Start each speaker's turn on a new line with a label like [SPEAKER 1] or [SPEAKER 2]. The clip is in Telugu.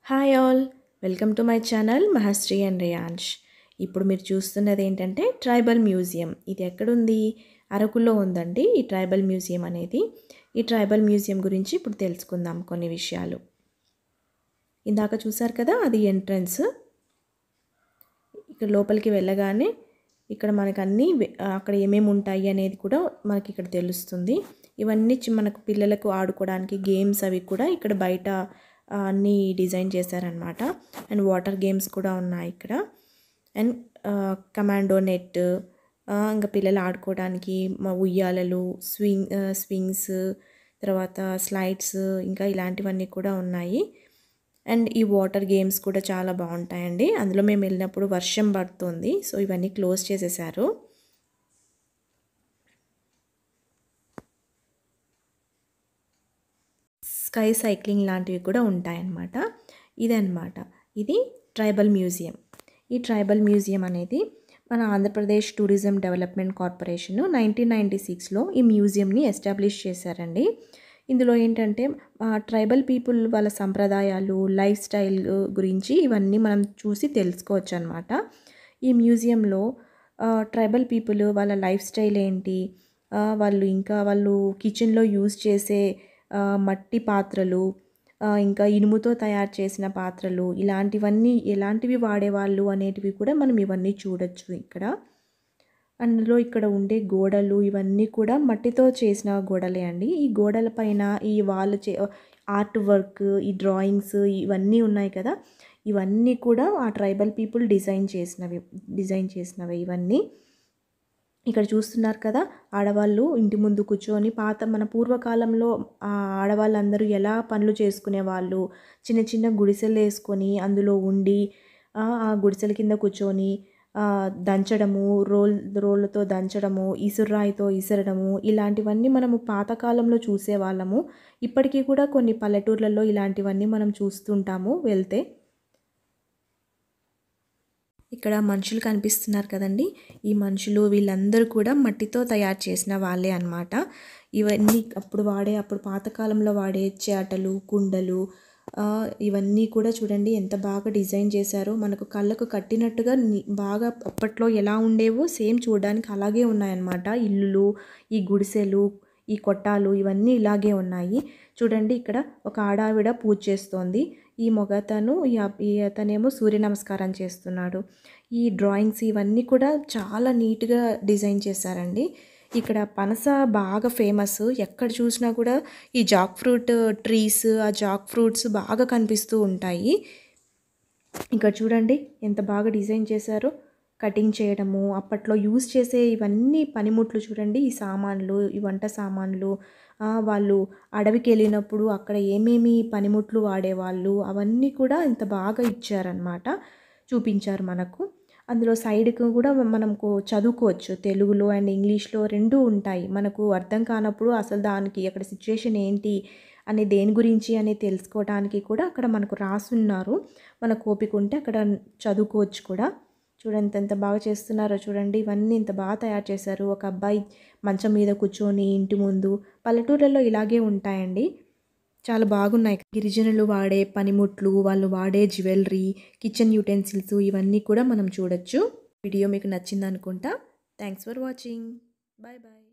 [SPEAKER 1] hi all welcome to my channel Mahasri and Riyansh ఇప్పుడు మీరు చూస్తున్నది ఏంటంటే ట్రైబల్ మ్యూజియం ఇది ఎక్కడుంది అరకులో ఉందండి ఈ ట్రైబల్ మ్యూజియం అనేది ఈ ట్రైబల్ మ్యూజియం గురించి ఇప్పుడు తెలుసుకుందాం కొన్ని విషయాలు ఇందాక చూసారు కదా అది ఎంట్రన్స్ ఇక్కడ లోపలికి వెళ్ళగానే ఇక్కడ మనకు అన్నీ వె- అక్కడ ఏమేమి ఉంటాయి అనేది కూడా మనకి ఇక్కడ తెలుస్తుంది ఇవన్నీ చి- మనకు పిల్లలకు ఆడుకోవడానికి గేమ్స్ అవి కూడా ఇక్కడ బయట ఆ, అన్నీ డిజైన్ చేశారనమాట అండ్ వాటర్ గేమ్స్ కూడా ఉన్నాయి ఇక్కడ అండ్ కమాండో నెట్ ఇంకా పిల్లలు ఆడుకోవడానికి మా ఉయ్యాలలు స్వింగ్ స్వింగ్స్ తర్వాత స్లైడ్స్ ఇంకా ఇలాంటివన్నీ కూడా ఉన్నాయి అండ్ ఈ వాటర్ గేమ్స్ కూడా చాలా బాగుంటాయండి అందులో మేము వెళ్ళినప్పుడు వర్షం పడుతుంది సో ఇవన్నీ క్లోజ్ చేసేసారు స్కై సైక్లింగ్ లాంటివి కూడా ఉంటాయన్నమాట ఇదన్నమాట ఇది ట్రైబల్ మ్యూజియం ఈ ట్రైబల్ మ్యూజియం అనేది మన Andhra Pradesh tourism development corporation nineteen ninety సిక్స్లో ఈ మ్యూజియంని ఎస్టాబ్లిష్ చేశారండి ఇందులో ఏంటంటే ఆ, ట్రైబల్ పీపుల్ వాళ్ళ సంప్రదాయాలు లైఫ్ స్టైల్ గురించి ఇవన్నీ మనం చూసి తెలుసుకోవచ్చు అనమాట ఈ మ్యూజియంలో ఆ, ట్రైబల్ పీపుల్ వాళ్ళ లైఫ్ స్టైల్ ఏంటి ఆ, వాళ్ళు ఇంకా వాళ్ళు కిచెన్లో యూజ్ చేసే ఆ, మట్టి పాత్రలు ఆ, ఇంకా ఇనుముతో తయారు చేసిన పాత్రలు ఇలాంటివన్నీ ఎలాంటివి వాడేవాళ్ళు అనేటివి కూడా మనం ఇవన్నీ చూడొచ్చు ఇక్కడ అందులో ఇక్కడ ఉండే గోడలు ఇవన్నీ కూడా మట్టితో చేసిన గోడలే అండి ఈ గోడల పైన ఈ వాళ్ళు చే ఆర్ట్ వర్క్ ఈ డ్రాయింగ్స్ ఇవన్నీ ఉన్నాయి కదా ఇవన్నీ కూడా ఆ ట్రైబల్ పీపుల్ డిజైన్ చేసినవి డిజైన్ చేసినవి ఇవన్నీ ఇక్కడ చూస్తున్నారు కదా ఆడవాళ్ళు ఇంటి ముందు కూర్చొని పాత మన పూర్వకాలంలో ఆ ఆడవాళ్ళందరూ ఎలా పనులు చేసుకునేవాళ్ళు చిన్న చిన్న గుడిసెలు వేసుకొని అందులో ఉండి ఆ ఆ గుడిసెల కింద కూర్చొని ఆ, దంచడము రోల్ రోళ్ళతో దంచడము ఇసురాయితో ఇసరడము ఇలాంటివన్నీ మనము పాతకాలంలో చూసేవాళ్ళము ఇప్పటికీ కూడా కొన్ని పల్లెటూర్లలో ఇలాంటివన్నీ మనం చూస్తుంటాము వెళ్తే ఇక్కడ మనుషులు కనిపిస్తున్నారు కదండి ఈ మనుషులు వీళ్ళందరూ కూడా మట్టితో తయారు చేసిన వాళ్ళే అన్నమాట ఇవన్నీ అప్పుడు వాడే అప్పుడు పాతకాలంలో వాడే చేటలు కుండలు ఆ, ఇవన్నీ కూడా చూడండి ఎంత బాగా డిజైన్ చేశారో మనకు కళ్ళకు కట్టినట్టుగా ని- బాగా అప్పట్లో ఎలా ఉండేవో సేమ్ చూడడానికి అలాగే ఉన్నాయన్నమాట ఇల్లులు ఈ గుడిసెలు ఈ కొట్టాలు ఇవన్నీ ఇలాగే ఉన్నాయి చూడండి ఇక్కడ ఒక ఆడావిడ పూజ చేస్తోంది ఈ మొగతను ఈ అబ్- ఈ అతనేమో సూర్య నమస్కారం చేస్తున్నాడు ఈ డ్రాయింగ్స్ ఇవన్నీ కూడా చాలా నీట్గా డిజైన్ చేశారండి ఇక్కడ పనస బాగా ఫేమస్ ఎక్కడ చూసినా కూడా ఈ జాక్ ఫ్రూట్ ట్రీస్ ఆ జాక్ ఫ్రూట్స్ బాగా కనిపిస్తూ ఉంటాయి ఇక్కడ చూడండి ఎంత బాగా డిజైన్ చేశారో కటింగ్ చేయడము అప్పట్లో యూజ్ చేసే ఇవన్నీ పనిముట్లు చూడండి ఈ సామాన్లు ఈ వంట సామాన్లు ఆ, వాళ్ళు అడవికి వెళ్ళినప్పుడు అక్కడ ఏమేమి పనిముట్లు వాడేవాళ్ళు అవన్నీ కూడా ఇంత బాగా ఇచ్చారనమాట చూపించారు మనకు అందులో సైడ్కి కూడా మనకు చదువుకోవచ్చు తెలుగులో అండ్ ఇంగ్లీష్లో రెండూ ఉంటాయి మనకు అర్థం కానప్పుడు అసలు దానికి అక్కడ సిచ్యుయేషన్ ఏంటి అనే దేని గురించి అని తెలుసుకోవడానికి కూడా అక్కడ మనకు రాసున్నారు మనకు ఓపిక ఉంటే అక్కడ చదువుకోవచ్చు కూడా చూడండి ఎంత బాగా చేస్తున్నారో చూడండి ఇవన్నీ ఇంత బాగా తయారు చేశారు ఒక అబ్బాయి మంచం మీద కూర్చొని ఇంటి ముందు పల్లెటూళ్ళలో ఇలాగే ఉంటాయండి చాలా బాగున్నాయి గిరిజనులు వాడే పనిముట్లు వాళ్ళు వాడే జ్యువెలరీ కిచెన్ యూటెన్సిల్స్ ఇవన్నీ కూడా మనం చూడొచ్చు వీడియో మీకు నచ్చింది అనుకుంటా thanks for watching bye bye